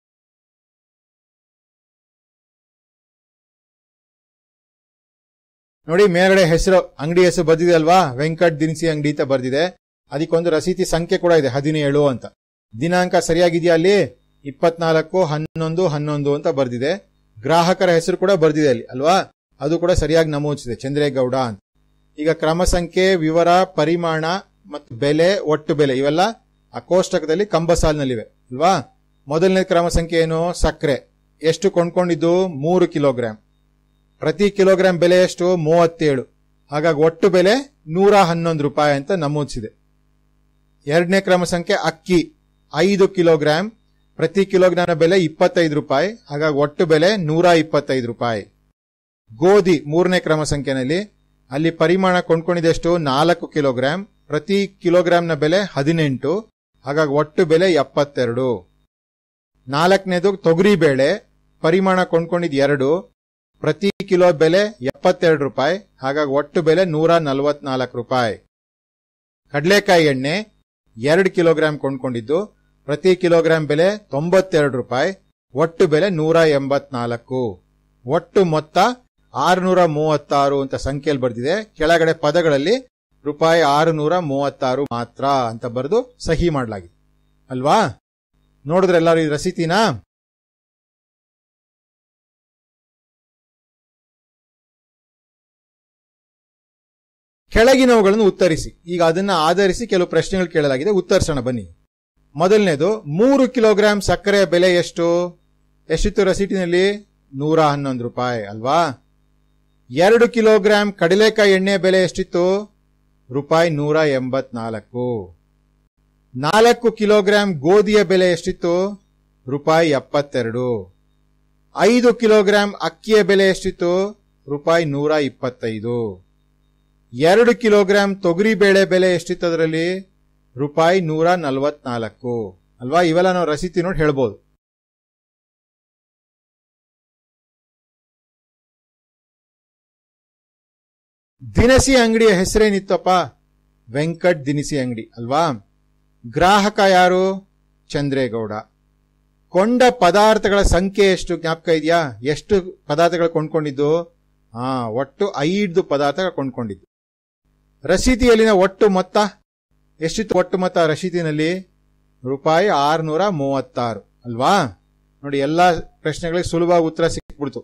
ನೋಡಿ ಮೇಲ್ಗಡೆ ಹೆಸರು ಅಂಗಡಿ ಹೆಸರು ಬರ್ದಿದೆ ಅಲ್ವಾ ವೆಂಕಟ್ ದಿನಸಿ ಅಂಗಡಿ ಅಂತ ಬರ್ದಿದೆ ಅದಕ್ಕೊಂದು ರಸೀತಿ ಸಂಖ್ಯೆ ಕೂಡ ಇದೆ ಹದಿನೇಳು ಅಂತ ದಿನಾಂಕ ಸರಿಯಾಗಿದೆಯಾ ಅಲ್ಲಿ ಇಪ್ಪತ್ನಾಲ್ಕು ಹನ್ನೊಂದು ಹನ್ನೊಂದು ಅಂತ ಬರ್ದಿದೆ ಗ್ರಾಹಕರ ಹೆಸರು ಕೂಡ ಬರ್ದಿದೆ ಅಲ್ಲಿ ಅಲ್ವಾ ಅದು ಕೂಡ ಸರಿಯಾಗಿ ನಮೂದಿಸಿದೆ ಚಂದ್ರೇಗೌಡ ಅಂತ ಈಗ ಕ್ರಮ ಸಂಖ್ಯೆ ವಿವರ ಪರಿಮಾಣ ಮತ್ತು ಬೆಲೆ ಒಟ್ಟು ಬೆಲೆ ಇವೆಲ್ಲ ಆ ಕೋಷ್ಟಕದಲ್ಲಿ ಕಂಬ ಸಾಲಿನಲ್ಲಿವೆ ಅಲ್ವಾ ಮೊದಲನೇ ಕ್ರಮ ಸಂಖ್ಯೆ ಏನು ಸಕ್ಕರೆ ಎಷ್ಟು ಕೊಂಡ್ಕೊಂಡಿದ್ದು ಮೂರು ಕಿಲೋಗ್ರಾಂ ಪ್ರತಿ ಕಿಲೋಗ್ರಾಂ ಬೆಲೆ ಎಷ್ಟು ಮೂವತ್ತೇಳು ಹಾಗಾಗಿ ಒಟ್ಟು ಬೆಲೆ ನೂರ ಹನ್ನೊಂದು ರೂಪಾಯಿ ಅಂತ ನಮೂದಿಸಿದೆ ಎರಡನೇ ಕ್ರಮ ಸಂಖ್ಯೆ ಅಕ್ಕಿ ಐದು ಕಿಲೋಗ್ರಾಂ ಪ್ರತಿ ಕಿಲೋಗ್ರಾಂ ಬೆಲೆ ಇಪ್ಪತ್ತೈದು ರೂಪಾಯಿ ಹಾಗಾಗಿ ಒಟ್ಟು ಬೆಲೆ ನೂರ ಇಪ್ಪತ್ತೈದು ರೂಪಾಯಿ ಗೋಧಿ ಮೂರನೇ ಕ್ರಮ ಸಂಖ್ಯೆನಲ್ಲಿ ಅಲ್ಲಿ ಪರಿಮಾಣ ಕೊಂಡ್ಕೊಂಡಿದ್ದೆಷ್ಟು ನಾಲ್ಕು ಕಿಲೋಗ್ರಾಂ ಪ್ರತಿ ಕಿಲೋಗ್ರಾಂನ ಬೆಲೆ ಹದಿನೆಂಟು ಹಾಗಾಗಿ ಒಟ್ಟು ಬೆಲೆ ಎಪ್ಪತ್ತೆರಡು ನಾಲ್ಕನೇದು ತೊಗರಿ ಬೇಳೆ ಪರಿಮಾಣ ಕೊಂಡ್ಕೊಂಡಿದ್ ಎರಡು ಪ್ರತಿ ಕಿಲೋ ಬೆಲೆ ಎಪ್ಪತ್ತೆರಡು ರೂಪಾಯಿ ಹಾಗಾಗಿ ಒಟ್ಟು ಬೆಲೆ ನೂರ ನಲವತ್ನಾಲ್ಕು ರೂಪಾಯಿ ಕಡಲೆಕಾಯಿ ಎಣ್ಣೆ ಎರಡು ಕಿಲೋಗ್ರಾಂ ಕೊಂಡ್ಕೊಂಡಿದ್ದು ಪ್ರತಿ ಕಿಲೋಗ್ರಾಂ ಬೆಲೆ ತೊಂಬತ್ತೆರಡು ರೂಪಾಯಿ ಒಟ್ಟು ಬೆಲೆ ನೂರ ಎಂಬತ್ನಾಲ್ಕು ಒಟ್ಟು ಮೊತ್ತ ಆರುನೂರ ಮೂವತ್ತಾರು ಅಂತ ಸಂಖ್ಯೆಯಲ್ಲಿ ಬರ್ದಿದೆ ಕೆಳಗಡೆ ಪದಗಳಲ್ಲಿ ರೂಪಾಯಿ ಆರುನೂರ ಮೂವತ್ತಾರು ಮಾತ್ರ ಅಂತ ಬರೆದು ಸಹಿ ಮಾಡಲಾಗಿದೆ ಅಲ್ವಾ ನೋಡಿದ್ರೆ ಎಲ್ಲರೂ ಈ ರಸೀತಿನಾ ಕೆಳಗಿನವುಗಳನ್ನು ಉತ್ತರಿಸಿ ಈಗ ಅದನ್ನ ಆಧರಿಸಿ ಕೆಲವು ಪ್ರಶ್ನೆಗಳು ಕೇಳಲಾಗಿದೆ ಉತ್ತರಿಸೋಣ ಬನ್ನಿ ಮೊದಲನೇದು ಮೂರು ಕಿಲೋಗ್ರಾಂ ಸಕ್ಕರೆಯ ಬೆಲೆ ಎಷ್ಟು ಎಷ್ಟಿತ್ತು ರಸೀಟಿನಲ್ಲಿ ನೂರ ಹನ್ನೊಂದು ರೂಪಾಯಿ ಅಲ್ವಾ ಎರಡು ಕಿಲೋಗ್ರಾಂ ಕಡಲೆಕಾಯಿ ಎಣ್ಣೆ ಬೆಲೆ ಎಷ್ಟಿತ್ತು ರೂಪಾಯಿ ನೂರ ಎಂಬತ್ನಾಲ್ಕು ನಾಲ್ಕು ಕಿಲೋಗ್ರಾಂ ಗೋಧಿಯ ಬೆಲೆ ಎಷ್ಟಿತ್ತು ರೂಪಾಯಿ ಎಪ್ಪತ್ತೆರಡು ಐದು ಕಿಲೋಗ್ರಾಂ ಅಕ್ಕಿಯ ಬೆಲೆ ಎಷ್ಟಿತ್ತು ರೂಪಾಯಿ ನೂರ ಇಪ್ಪತ್ತೈದು ಎರಡು ಕಿಲೋಗ್ರಾಂ ತೊಗರಿ ಬೇಳೆ ಬೆಲೆ ಎಷ್ಟಿತ್ತು ಅದರಲ್ಲಿ ರೂಪಾಯಿ ನೂರ ನಲವತ್ನಾಲ್ಕು ಅಲ್ವಾ ಇವೆಲ್ಲ ನಾವು ರಸೀತಿ ನೋಡಿ ಹೇಳ್ಬೋದು ದಿನಸಿ ಅಂಗಡಿಯ ಹೆಸರೇನಿತ್ತಪ್ಪ ವೆಂಕಟ್ ದಿನಸಿ ಅಂಗಡಿ ಅಲ್ವಾ ಗ್ರಾಹಕ ಯಾರು ಚಂದ್ರೇಗೌಡ ಕೊಂಡ ಪದಾರ್ಥಗಳ ಸಂಖ್ಯೆ ಎಷ್ಟು ಜ್ಞಾಪಕ ಇದೆಯಾ ಎಷ್ಟು ಪದಾರ್ಥಗಳು ಕೊಂಡ್ಕೊಂಡಿದ್ದು ಹಾ ಒಟ್ಟು ಐದು ಪದಾರ್ಥಗಳು ಕೊಂಡ್ಕೊಂಡಿದ್ದು ರಸೀದಿಯಲ್ಲಿನ ಒಟ್ಟು ಮೊತ್ತ ಎಷ್ಟಿತ್ತು ಒಟ್ಟು ಮೊತ್ತ ರಸೀದಿನಲ್ಲಿ ರೂಪಾಯಿ ಆರ್ನೂರ ಮೂವತ್ತಾರು ಅಲ್ವಾ ನೋಡಿ ಎಲ್ಲಾ ಪ್ರಶ್ನೆಗಳಿಗೆ ಸುಲಭವಾಗಿ ಉತ್ತರ ಸಿಕ್ಬಿಡ್ತು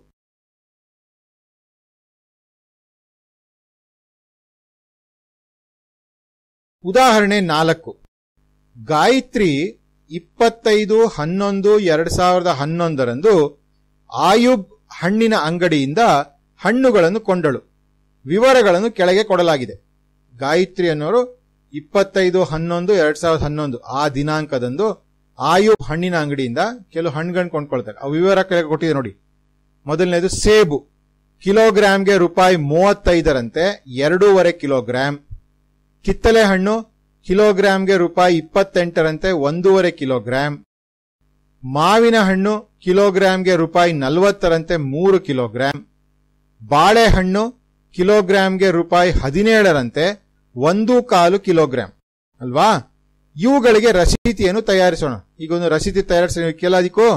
ಉದಾಹರಣೆ ನಾಲ್ಕು ಗಾಯತ್ರಿ ಇಪ್ಪತ್ತೈದು ಹನ್ನೊಂದು ಎರಡ್ ಸಾವಿರದ ಹನ್ನೊಂದರಂದು ಆಯುಬ್ ಹಣ್ಣಿನ ಅಂಗಡಿಯಿಂದ ಹಣ್ಣುಗಳನ್ನು ಕೊಂಡಳು ವಿವರಗಳನ್ನು ಕೆಳಗೆ ಕೊಡಲಾಗಿದೆ ಗಾಯತ್ರಿ ಅನ್ನೋರು ಇಪ್ಪತ್ತೈದು ಹನ್ನೊಂದು ಎರಡ್ ಸಾವಿರದ ಹನ್ನೊಂದು ಆ ದಿನಾಂಕದಂದು ಆಯುಬ್ ಹಣ್ಣಿನ ಅಂಗಡಿಯಿಂದ ಕೆಲವು ಹಣ್ಣುಗಳನ್ನು ಕೊಂಡ್ಕೊಳ್ತಾರೆ ಆ ವಿವರ ಕೆಳಗೆ ಕೊಟ್ಟಿದೆ ನೋಡಿ ಮೊದಲನೇದು ಸೇಬು ಕಿಲೋಗ್ರಾಂಗೆ ರೂಪಾಯಿ ಮೂವತ್ತೈದರಂತೆ ಎರಡೂವರೆ ಕಿಲೋಗ್ರಾಂ ಕಿತ್ತಲೆ ಹಣ್ಣು ಕಿಲೋಗ್ರಾಂಗೆ ರೂಪಾಯಿ ಇಪ್ಪತ್ತೆಂಟರಂತೆ ಒಂದೂವರೆ ಕಿಲೋಗ್ರಾಂ ಮಾವಿನ ಹಣ್ಣು ಕಿಲೋಗ್ರಾಂಗೆ ರೂಪಾಯಿ ನಲವತ್ತರಂತೆ ಮೂರು ಕಿಲೋಗ್ರಾಂ ಬಾಳೆಹಣ್ಣು ಕಿಲೋಗ್ರಾಂಗೆ ರೂಪಾಯಿ ಹದಿನೇಳರಂತೆ ಒಂದು ಕಾಲು ಕಿಲೋಗ್ರಾಂ ಅಲ್ವಾ ಇವುಗಳಿಗೆ ರಸೀತಿಯನ್ನು ತಯಾರಿಸೋಣ ಈಗ ಒಂದು ರಸೀತಿ ತಯಾರಿಸ ಕೇಳೋದಿಕ್ಕೂ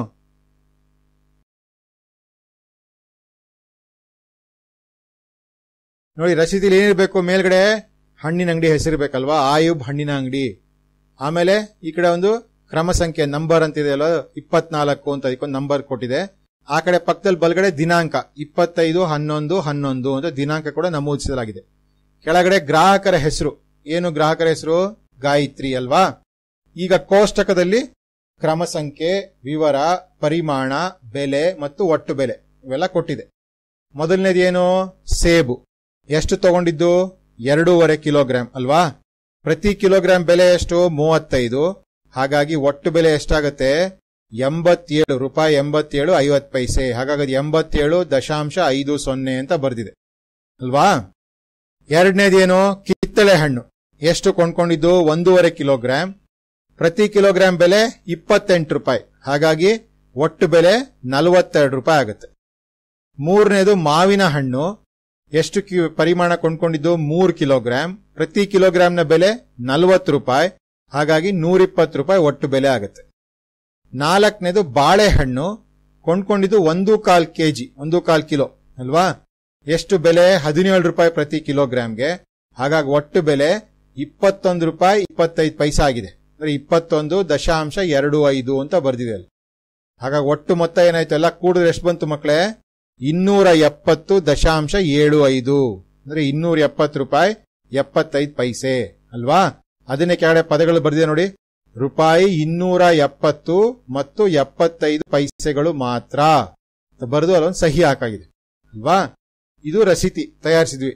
ನೋಡಿ ರಸೀದಿಲಿ ಏನಿರ್ಬೇಕು ಮೇಲ್ಗಡೆ ಹಣ್ಣಿನ ಅಂಗಡಿ ಹೆಸರಿರ್ಬೇಕಲ್ವಾ ಆಯುಬ್ ಹಣ್ಣಿನ ಅಂಗಡಿ ಆಮೇಲೆ ಈ ಕಡೆ ಒಂದು ಕ್ರಮ ಸಂಖ್ಯೆ ನಂಬರ್ ಅಂತಿದೆ ಅಲ್ವಾ ಇಪ್ಪತ್ನಾಲ್ಕು ಅಂತ ಅದಕ್ಕೊಂದು ನಂಬರ್ ಕೊಟ್ಟಿದೆ ಆ ಕಡೆ ಪಕ್ಕದಲ್ಲಿ ಬಲಗಡೆ ದಿನಾಂಕ ಇಪ್ಪತ್ತೈದು ಹನ್ನೊಂದು ಹನ್ನೊಂದು ಅಂತ ದಿನಾಂಕ ಕೂಡ ನಮೂದಿಸಲಾಗಿದೆ ಕೆಳಗಡೆ ಗ್ರಾಹಕರ ಹೆಸರು ಏನು ಗ್ರಾಹಕರ ಹೆಸರು ಗಾಯತ್ರಿ ಅಲ್ವಾ ಈಗ ಕೋಷ್ಟಕದಲ್ಲಿ ಕ್ರಮ ಸಂಖ್ಯೆ ವಿವರ ಪರಿಮಾಣ ಬೆಲೆ ಮತ್ತು ಒಟ್ಟು ಬೆಲೆ ಇವೆಲ್ಲ ಕೊಟ್ಟಿದೆ ಮೊದಲನೇದೇನು ಸೇಬು ಎಷ್ಟು ತಗೊಂಡಿದ್ದು ಎರಡೂವರೆ ಕಿಲೋಗ್ರಾಂ ಅಲ್ವಾ ಪ್ರತಿ ಕಿಲೋಗ್ರಾಂ ಬೆಲೆ ಎಷ್ಟು ಮೂವತ್ತೈದು ಹಾಗಾಗಿ ಒಟ್ಟು ಬೆಲೆ ಎಷ್ಟಾಗತ್ತೆ ಎಂಬತ್ತೇಳು ರೂಪಾಯಿ ಎಂಬತ್ತೇಳು ಐವತ್ತು ಪೈಸೆ ಹಾಗಾಗಿ ಅದು ಎಂಬತ್ತೇಳು ದಶಾಂಶ ಐದು ಸೊನ್ನೆ ಅಂತ ಬರ್ದಿದೆ ಅಲ್ವಾ ಎರಡನೇದೇನು ಕಿತ್ತಳೆ ಹಣ್ಣು ಎಷ್ಟು ಕೊಂಡ್ಕೊಂಡಿದ್ದು ಒಂದೂವರೆ ಕಿಲೋಗ್ರಾಂ ಪ್ರತಿ ಕಿಲೋಗ್ರಾಂ ಬೆಲೆ ಇಪ್ಪತ್ತೆಂಟು ರೂಪಾಯಿ ಹಾಗಾಗಿ ಒಟ್ಟು ಬೆಲೆ ನಲವತ್ತೆರಡು ರೂಪಾಯಿ ಆಗುತ್ತೆ ಮೂರನೇದು ಮಾವಿನ ಹಣ್ಣು ಎಷ್ಟು ಕಿ ಪರಿಮಾಣ ಕೊಂಡ್ಕೊಂಡಿದ್ದು ಮೂರು ಕಿಲೋಗ್ರಾಂ ಪ್ರತಿ ಕಿಲೋಗ್ರಾಂನ ಬೆಲೆ ನಲವತ್ತು ರೂಪಾಯಿ ಹಾಗಾಗಿ ನೂರಿಪ್ಪತ್ತು ರೂಪಾಯಿ ಒಟ್ಟು ಬೆಲೆ ಆಗುತ್ತೆ ನಾಲ್ಕನೇದು ಬಾಳೆಹಣ್ಣು ಕೊಂಡ್ಕೊಂಡಿದ್ದು ಒಂದು ಕಾಲ್ ಕೆಜಿ ಒಂದು ಕಾಲ್ ಕಿಲೋ ಅಲ್ವಾ ಎಷ್ಟು ಬೆಲೆ ಹದಿನೇಳು ರೂಪಾಯಿ ಪ್ರತಿ ಕಿಲೋಗ್ರಾಂಗೆ ಹಾಗಾಗಿ ಒಟ್ಟು ಬೆಲೆ ಇಪ್ಪತ್ತೊಂದು ರೂಪಾಯಿ ಇಪ್ಪತ್ತೈದು ಪೈಸಾ ಆಗಿದೆ ಅಂದ್ರೆ ಇಪ್ಪತ್ತೊಂದು ದಶಾಂಶ ಎರಡು ಐದು ಅಂತ ಬರ್ದಿದೆ ಅಲ್ಲಿ ಹಾಗಾಗಿ ಒಟ್ಟು ಮೊತ್ತ ಏನಾಯ್ತು ಎಲ್ಲ ಕೂಡಿದ್ರೆ ಎಷ್ಟು ಬಂತು ಮಕ್ಕಳೇ ಇನ್ನೂರ ಎಪ್ಪತ್ತು ದಶಾಂಶ ಏಳು ಐದು ಅಂದ್ರೆ ಇನ್ನೂರ ಎಪ್ಪತ್ತು ರೂಪಾಯಿ ಎಪ್ಪತ್ತೈದು ಪೈಸೆ ಅಲ್ವಾ ಅದನ್ನೇ ಕೆಳಗಡೆ ಪದಗಳು ಬರ್ದಿದೆ ನೋಡಿ ರೂಪಾಯಿ ಇನ್ನೂರ ಎಪ್ಪತ್ತು ಮತ್ತು ಎಪ್ಪತ್ತೈದು ಪೈಸೆಗಳು ಮಾತ್ರ ಬರೆದು ಅಲ್ಲೊಂದು ಸಹಿ ಹಾಕಾಗಿದೆ ಅಲ್ವಾ ಇದು ರಸೀತಿ ತಯಾರಿಸಿದ್ವಿ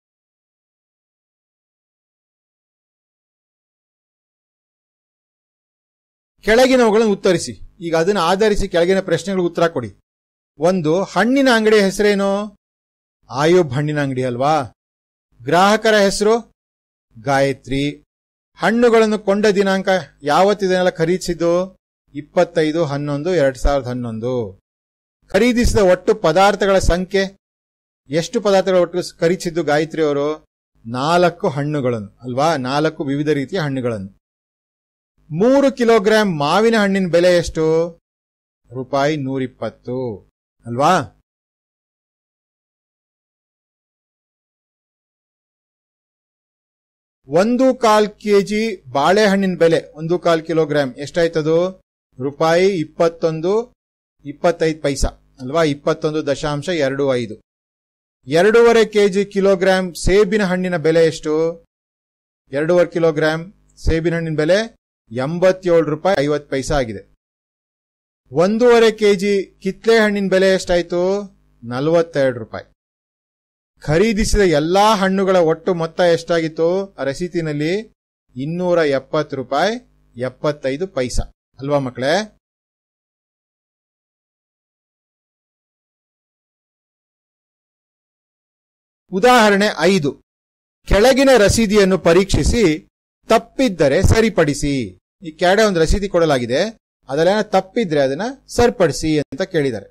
ಕೆಳಗಿನವುಗಳನ್ನು ಉತ್ತರಿಸಿ ಈಗ ಅದನ್ನು ಆಧರಿಸಿ ಕೆಳಗಿನ ಪ್ರಶ್ನೆಗಳಿಗೆ ಉತ್ತರ ಕೊಡಿ ಒಂದು ಹಣ್ಣಿನ ಅಂಗಡಿಯ ಹೆಸರೇನು ಆಯುಬ್ ಹಣ್ಣಿನ ಅಂಗಡಿ ಅಲ್ವಾ ಗ್ರಾಹಕರ ಹೆಸರು ಗಾಯತ್ರಿ ಹಣ್ಣುಗಳನ್ನು ಕೊಂಡ ದಿನಾಂಕ ಯಾವತ್ತಿದನ್ನೆಲ್ಲ ಖರೀದಿಸಿದ್ದು ಇಪ್ಪತ್ತೈದು ಹನ್ನೊಂದು ಎರಡ್ ಸಾವಿರದ ಹನ್ನೊಂದು ಖರೀದಿಸಿದ ಒಟ್ಟು ಪದಾರ್ಥಗಳ ಸಂಖ್ಯೆ ಎಷ್ಟು ಪದಾರ್ಥಗಳ ಒಟ್ಟು ಖರೀದಿಸಿದ್ದು ಗಾಯತ್ರಿ ಅವರು ನಾಲ್ಕು ಹಣ್ಣುಗಳನ್ನು ಅಲ್ವಾ ನಾಲ್ಕು ವಿವಿಧ ರೀತಿಯ ಹಣ್ಣುಗಳನ್ನು ಮೂರು ಕಿಲೋಗ್ರಾಂ ಮಾವಿನ ಹಣ್ಣಿನ ಬೆಲೆ ಎಷ್ಟು ರೂಪಾಯಿ ನೂರಿಪ್ಪತ್ತು ಅಲ್ವಾ ಒಂದು ಕಾಲ್ ಕೆಜಿ ಬಾಳೆಹಣ್ಣಿನ ಬೆಲೆ ಒಂದು ಕಾಲ್ ಕಿಲೋಗ್ರಾಂ ಎಷ್ಟಾಯ್ತದು ರೂಪಾಯಿ ಇಪ್ಪತ್ತೊಂದು ಇಪ್ಪತ್ತೈದು ಪೈಸಾ ಅಲ್ವಾ ಇಪ್ಪತ್ತೊಂದು ದಶಾಂಶ ಎರಡು ಐದು ಎರಡೂವರೆ ಕೆಜಿ ಕಿಲೋಗ್ರಾಂ ಸೇಬಿನ ಹಣ್ಣಿನ ಬೆಲೆ ಎಷ್ಟು ಎರಡೂವರೆ ಕಿಲೋಗ್ರಾಂ ಸೇಬಿನ ಹಣ್ಣಿನ ಬೆಲೆ ಎಂಬತ್ತೇಳು ರೂಪಾಯಿ ಐವತ್ತು ಪೈಸಾ ಆಗಿದೆ ಒಂದೂವರೆ ಕೆಜಿ ಕಿತ್ಲೆ ಹಣ್ಣಿನ ಬೆಲೆ ಎಷ್ಟಾಯ್ತು ನಲವತ್ತೆರಡು ರೂಪಾಯಿ ಖರೀದಿಸಿದ ಎಲ್ಲಾ ಹಣ್ಣುಗಳ ಒಟ್ಟು ಮೊತ್ತ ಎಷ್ಟಾಗಿತ್ತು ಆ ರಸೀತಿನಲ್ಲಿ ಇನ್ನೂರ ಎಪ್ಪತ್ತು ರೂಪಾಯಿ ಎಪ್ಪತ್ತೈದು ಪೈಸಾ ಅಲ್ವಾ ಮಕ್ಕಳೇ ಉದಾಹರಣೆ ಐದು ಕೆಳಗಿನ ರಸೀದಿಯನ್ನು ಪರೀಕ್ಷಿಸಿ ತಪ್ಪಿದ್ದರೆ ಸರಿಪಡಿಸಿ ಈ ಕೆಳಗಡೆ ಒಂದು ರಸೀದಿ ಕೊಡಲಾಗಿದೆ ಅದಲ್ಲೇನ ತಪ್ಪಿದ್ರೆ ಅದನ್ನ ಸರಿಪಡಿಸಿ ಅಂತ ಕೇಳಿದ್ದಾರೆ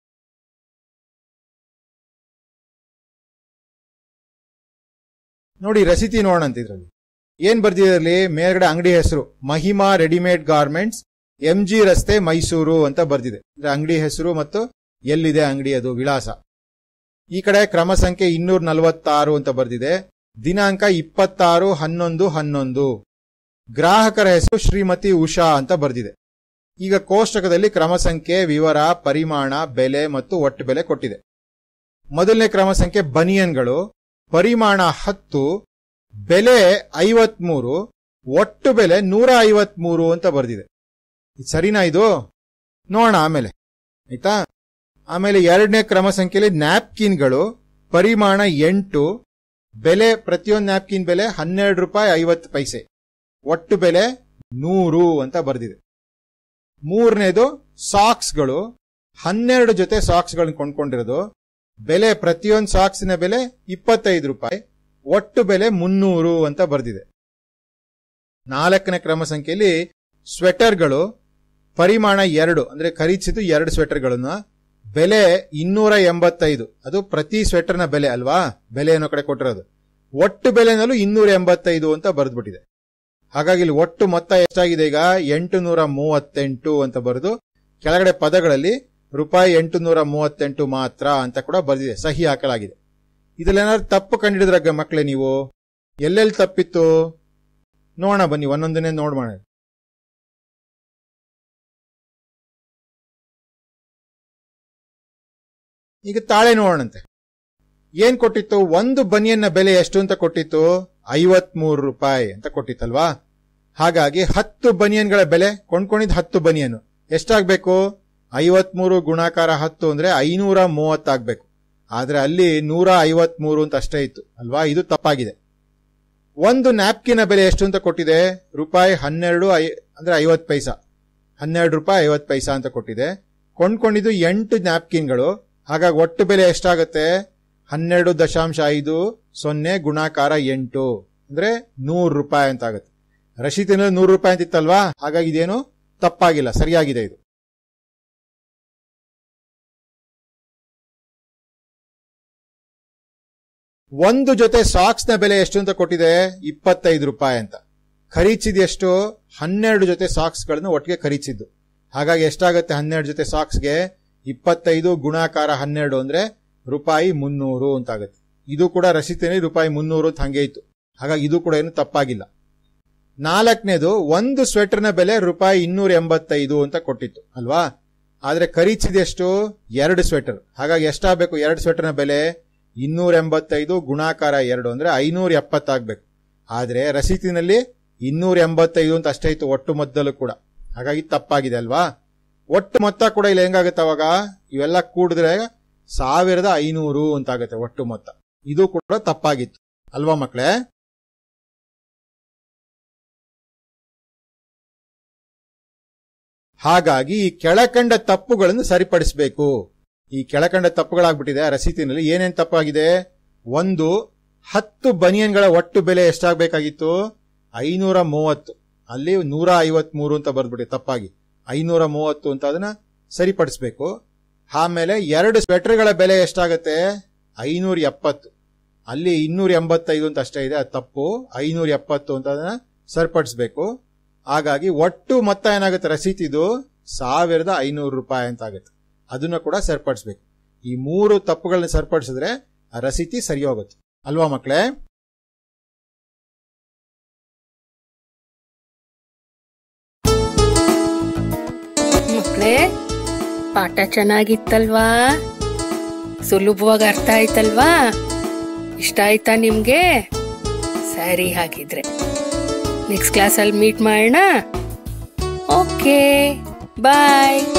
ನೋಡಿ ರಸೀದಿ ನೋಡೋಣ ಅಂತ ಇದ್ರಲ್ಲಿ ಏನ್ ಬರ್ದಿದ್ರಲ್ಲಿ ಮೇಲ್ಗಡೆ ಅಂಗಡಿ ಹೆಸರು Mahima readymade garments M G ರಸ್ತೆ ಮೈಸೂರು ಅಂತ ಬರ್ದಿದೆ ಅಂದ್ರೆ ಅಂಗಡಿ ಹೆಸರು ಮತ್ತು ಎಲ್ಲಿದೆ ಅಂಗಡಿ ಅದು ವಿಳಾಸ ಈ ಕಡೆ ಕ್ರಮ ಸಂಖ್ಯೆ ಇನ್ನೂರ ನಲವತ್ತಾರು ಅಂತ ಬರ್ದಿದೆ ದಿನಾಂಕ ಇಪ್ಪತ್ತಾರು ಹನ್ನೊಂದು ಹನ್ನೊಂದು ಗ್ರಾಹಕರ ಹೆಸರು ಶ್ರೀಮತಿ ಉಷಾ ಅಂತ ಬರ್ದಿದೆ ಈಗ ಕೋಷ್ಟಕದಲ್ಲಿ ಕ್ರಮ ಸಂಖ್ಯೆ ವಿವರ ಪರಿಮಾಣ ಬೆಲೆ ಮತ್ತು ಒಟ್ಟು ಬೆಲೆ ಕೊಟ್ಟಿದೆ ಮೊದಲನೇ ಕ್ರಮ ಸಂಖ್ಯೆ ಬನಿಯನ್ಗಳು ಪರಿಮಾಣ ಹತ್ತು ಬೆಲೆ ಐವತ್ಮೂರು ಒಟ್ಟು ಬೆಲೆ ನೂರ ಐವತ್ಮೂರು ಅಂತ ಬರ್ದಿದೆ ಇದ್ ಸರಿನಾ ಇದು ನೋಡೋಣ ಆಮೇಲೆ ಆಯ್ತಾ ಆಮೇಲೆ ಎರಡನೇ ಕ್ರಮ ಸಂಖ್ಯೆಯಲ್ಲಿ ನ್ಯಾಪ್ಕಿನ್ಗಳು ಪರಿಮಾಣ ಎಂಟು ಬೆಲೆ ಪ್ರತಿಯೊಂದು ನ್ಯಾಪ್ಕಿನ್ ಬೆಲೆ ಹನ್ನೆರಡು ರೂಪಾಯಿ ಐವತ್ತು ಪೈಸೆ ಒಟ್ಟು ಬೆಲೆ ನೂರು ಅಂತ ಬರ್ದಿದೆ ಮೂರನೇದು ಸಾಕ್ಸ್ಗಳು ಹನ್ನೆರಡು ಜೊತೆ ಸಾಕ್ಸ್ಗಳನ್ನ ಕೊಂಡ್ಕೊಂಡಿರೋದು ಬೆಲೆ ಪ್ರತಿಯೊಂದು ಸಾಕ್ಸಿನ ಬೆಲೆ ಇಪ್ಪತ್ತೈದು ರೂಪಾಯಿ ಒಟ್ಟು ಬೆಲೆ ಮುನ್ನೂರು ಅಂತ ಬರ್ದಿದೆ ನಾಲ್ಕನೇ ಕ್ರಮ ಸಂಖ್ಯೆಯಲ್ಲಿ ಸ್ವೆಟರ್ಗಳು ಪರಿಮಾಣ ಎರಡು ಅಂದ್ರೆ ಖರೀದಿಸಿದ್ದು ಎರಡು ಸ್ವೆಟರ್ಗಳನ್ನ ಬೆಲೆ ಇನ್ನೂರ ಎಂಬತ್ತೈದು ಅದು ಪ್ರತಿ ಸ್ವೆಟರ್ನ ಬೆಲೆ ಅಲ್ವಾ ಬೆಲೆ ಅನ್ನೋ ಕಡೆ ಕೊಟ್ಟಿರೋದು ಒಟ್ಟು ಬೆಲೆನಲ್ಲೂ ಇನ್ನೂರ ಎಂಬತ್ತೈದು ಅಂತ ಬರೆದ್ಬಿಟ್ಟಿದೆ ಹಾಗಾಗಿ ಇಲ್ಲಿ ಒಟ್ಟು ಮೊತ್ತ ಎಷ್ಟಾಗಿದೆ ಈಗ ಎಂಟು ನೂರ ಮೂವತ್ತೆಂಟು ಅಂತ ಬರೆದು ಕೆಳಗಡೆ ಪದಗಳಲ್ಲಿ ರೂಪಾಯಿ ಎಂಟು ನೂರ ಮೂವತ್ತೆಂಟು ಮಾತ್ರ ಅಂತ ಕೂಡ ಬರೆದಿದೆ ಸಹಿ ಹಾಕಲಾಗಿದೆ ಇದ್ರಲ್ಲೇನಾದ್ರು ತಪ್ಪು ಕಂಡಿಡಿದ್ರ ಮಕ್ಕಳೇ ನೀವು ಎಲ್ಲೆಲ್ಲಿ ತಪ್ಪಿತ್ತು ನೋಡೋಣ ಬನ್ನಿ ಒಂದೊಂದನ್ನೇ ನೋಡ್ಬೋಣ ಈಗ ತಾಳೆ ನೋಡೋಣಂತೆ ಏನ್ ಕೊಟ್ಟಿತ್ತು ಒಂದು ಬನಿಯನ್ನ ಬೆಲೆ ಎಷ್ಟು ಅಂತ ಕೊಟ್ಟಿತ್ತು ಐವತ್ಮೂರು ರೂಪಾಯಿ ಅಂತ ಕೊಟ್ಟಿತ್ತಲ್ವಾ ಹಾಗಾಗಿ ಹತ್ತು ಬನಿಯನ್ಗಳ ಬೆಲೆ ಕೊಂಡ್ಕೊಂಡಿದ್ ಹತ್ತು ಬನಿಯನು ಎಷ್ಟಾಗ್ಬೇಕು ಐವತ್ಮೂರು ಗುಣಾಕಾರ ಹತ್ತು ಅಂದ್ರೆ ಐನೂರ ಮೂವತ್ತಾಗ್ಬೇಕು ಆದ್ರೆ ಅಲ್ಲಿ ನೂರ ಐವತ್ಮೂರು ಅಂತ ಅಷ್ಟೇ ಇತ್ತು ಅಲ್ವಾ ಇದು ತಪ್ಪಾಗಿದೆ ಒಂದು ನ್ಯಾಪ್ಕಿನ ಬೆಲೆ ಎಷ್ಟು ಅಂತ ಕೊಟ್ಟಿದೆ ರೂಪಾಯಿ ಹನ್ನೆರಡು ಐ ಅಂದ್ರೆ ಐವತ್ ಪೈಸಾ ಹನ್ನೆರಡು ರೂಪಾಯಿ ಐವತ್ ಪೈಸಾ ಅಂತ ಕೊಟ್ಟಿದೆ ಕೊಂಡ್ಕೊಂಡಿದ್ದು ಎಂಟು ನ್ಯಾಪ್ಕಿನ್ಗಳು ಹಾಗಾಗಿ ಒಟ್ಟು ಬೆಲೆ ಎಷ್ಟಾಗುತ್ತೆ ಹನ್ನೆರಡು ದಶಾಂಶ ಐದು ಸೊನ್ನೆ ಗುಣಾಕಾರ ಎಂಟು ಅಂದ್ರೆ ನೂರು ರೂಪಾಯಿ ಅಂತ ಆಗುತ್ತೆ ರಶೀತಿನಲ್ಲಿ ನೂರು ರೂಪಾಯಿ ಅಂತ ಇತ್ತಲ್ವಾ ಹಾಗಾಗಿ ಇದೇನು ತಪ್ಪಾಗಿಲ್ಲ ಸರಿಯಾಗಿದೆ ಇದು ಒಂದು ಜೊತೆ ಸಾಕ್ಸ್ ನ ಬೆಲೆ ಎಷ್ಟು ಅಂತ ಕೊಟ್ಟಿದೆ ಇಪ್ಪತ್ತೈದು ರೂಪಾಯಿ ಅಂತ ಖರೀದಿಸಿದ ಎಷ್ಟು ಹನ್ನೆರಡು ಜೊತೆ ಸಾಕ್ಸ್ ಗಳನ್ನು ಒಟ್ಟಿಗೆ ಖರೀದಿಸಿದ್ದು ಹಾಗಾಗಿ ಎಷ್ಟಾಗುತ್ತೆ ಹನ್ನೆರಡು ಜೊತೆ ಸಾಕ್ಸ್ಗೆ ಇಪ್ಪತ್ತೈದು ಗುಣಾಕಾರ ಹನ್ನೆರಡು ಅಂದ್ರೆ ರೂಪಾಯಿ ಮುನ್ನೂರು ಅಂತ ಆಗುತ್ತೆ ಇದು ಕೂಡ ರಸೀತಿನಲ್ಲಿ ರೂಪಾಯಿ ಮುನ್ನೂರು ಅಂತ ಹಂಗೆ ಇತ್ತು ಹಾಗಾಗಿ ಇದು ಕೂಡ ಏನು ತಪ್ಪಾಗಿಲ್ಲ ನಾಲ್ಕನೇದು ಒಂದು ಸ್ವೆಟರ್ನ ಬೆಲೆ ರೂಪಾಯಿ ಇನ್ನೂರ ಎಂಬತ್ತೈದು ಅಂತ ಕೊಟ್ಟಿತ್ತು ಅಲ್ವಾ ಆದ್ರೆ ಖರೀದಿಸಿದೆಷ್ಟು ಎರಡು ಸ್ವೆಟರ್ ಹಾಗಾಗಿ ಎಷ್ಟಾಗಬೇಕು ಎರಡು ಸ್ವೆಟರ್ನ ಬೆಲೆ ಇನ್ನೂರ ಎಂಬತ್ತೈದು ಗುಣಾಕಾರ ಎರಡು ಅಂದ್ರೆ ಐನೂರ ಎಪ್ಪತ್ತಾಗ್ಬೇಕು ಆದ್ರೆ ರಸೀತಿನಲ್ಲಿ ಇನ್ನೂರ ಎಂಬತ್ತೈದು ಅಂತ ಅಷ್ಟೇ ಇತ್ತು ಒಟ್ಟು ಮೊತ್ತದಲ್ಲೂ ಕೂಡ ಹಾಗಾಗಿ ತಪ್ಪಾಗಿದೆ ಅಲ್ವಾ ಒಟ್ಟು ಮೊತ್ತ ಕೂಡ ಇಲ್ಲಿ ಹೆಂಗಾಗುತ್ತೆ ಅವಾಗ ಇವೆಲ್ಲ ಕೂಡಿದ್ರೆ ಸಾವಿರದ ಐನೂರು ಅಂತ ಆಗುತ್ತೆ ಒಟ್ಟು ಮೊತ್ತ ಇದು ಕೂಡ ತಪ್ಪಾಗಿತ್ತು ಅಲ್ವಾ ಮಕ್ಕಳೇ ಹಾಗಾಗಿ ಈ ಕೆಳಕಂಡ ತಪ್ಪುಗಳನ್ನು ಸರಿಪಡಿಸಬೇಕು ಈ ಕೆಳಕಂಡ ತಪ್ಪುಗಳಾಗ್ಬಿಟ್ಟಿದೆ ಆ ರಸೀತಿನಲ್ಲಿ ಏನೇನ್ ತಪ್ಪಾಗಿದೆ ಒಂದು ಹತ್ತು ಬನಿಯನ್ಗಳ ಒಟ್ಟು ಬೆಲೆ ಎಷ್ಟಾಗಬೇಕಾಗಿತ್ತು ಐನೂರ ಮೂವತ್ತು ಅಲ್ಲಿ ನೂರ ಐವತ್ ಮೂರು ಅಂತ ಬರ್ದ್ಬಿಟ್ಟಿದೆ ತಪ್ಪಾಗಿ ಐನೂರ ಮೂವತ್ತು ಅಂತ ಅದನ್ನ ಸರಿಪಡಿಸಬೇಕು ಆಮೇಲೆ ಎರಡು ಸ್ವೆಟರ್ಗಳ ಬೆಲೆ ಎಷ್ಟಾಗತ್ತೆ ಐನೂರ ಎಪ್ಪತ್ತು ಅಲ್ಲಿ ಇನ್ನೂರ ಎಂಬತ್ತೈದು ಅಂತ ಅಷ್ಟೇ ಇದೆ ಅದು ತಪ್ಪು ಐನೂರ ಎಪ್ಪತ್ತು ಅಂತ ಅದನ್ನ ಸರಿಪಡಿಸಬೇಕು ಹಾಗಾಗಿ ಒಟ್ಟು ಮೊತ್ತ ಏನಾಗುತ್ತೆ ರಸೀತಿದು ಸಾವಿರದ ಐನೂರು ರೂಪಾಯಿ ಅಂತ ಆಗುತ್ತೆ ಅದನ್ನ ಕೂಡ ಸರಿಪಡಿಸಬೇಕು ಈ ಮೂರು ತಪ್ಪುಗಳನ್ನ ಸರಿಪಡಿಸಿದ್ರೆ ಆ ರಸೀತಿ ಸರಿ ಹೋಗುತ್ತೆ ಅಲ್ವಾ ಮಕ್ಕಳೇ
ಮಕ್ಕಳೇ ಪಾಠ ಚೆನ್ನಾಗಿತ್ತಲ್ವಾ ಸುಲಭವಾಗಿ ಅರ್ಥ ಆಯ್ತಲ್ವಾ ಇಷ್ಟ ಆಯ್ತಾ ನಿಮ್ಗೆ ಸರಿ ಹಾಗಿದ್ರೆ ನೆಕ್ಸ್ಟ್ ಕ್ಲಾಸಲ್ಲಿ ಮೀಟ್ ಮಾಡೋಣ ಓಕೆ ಬಾಯ್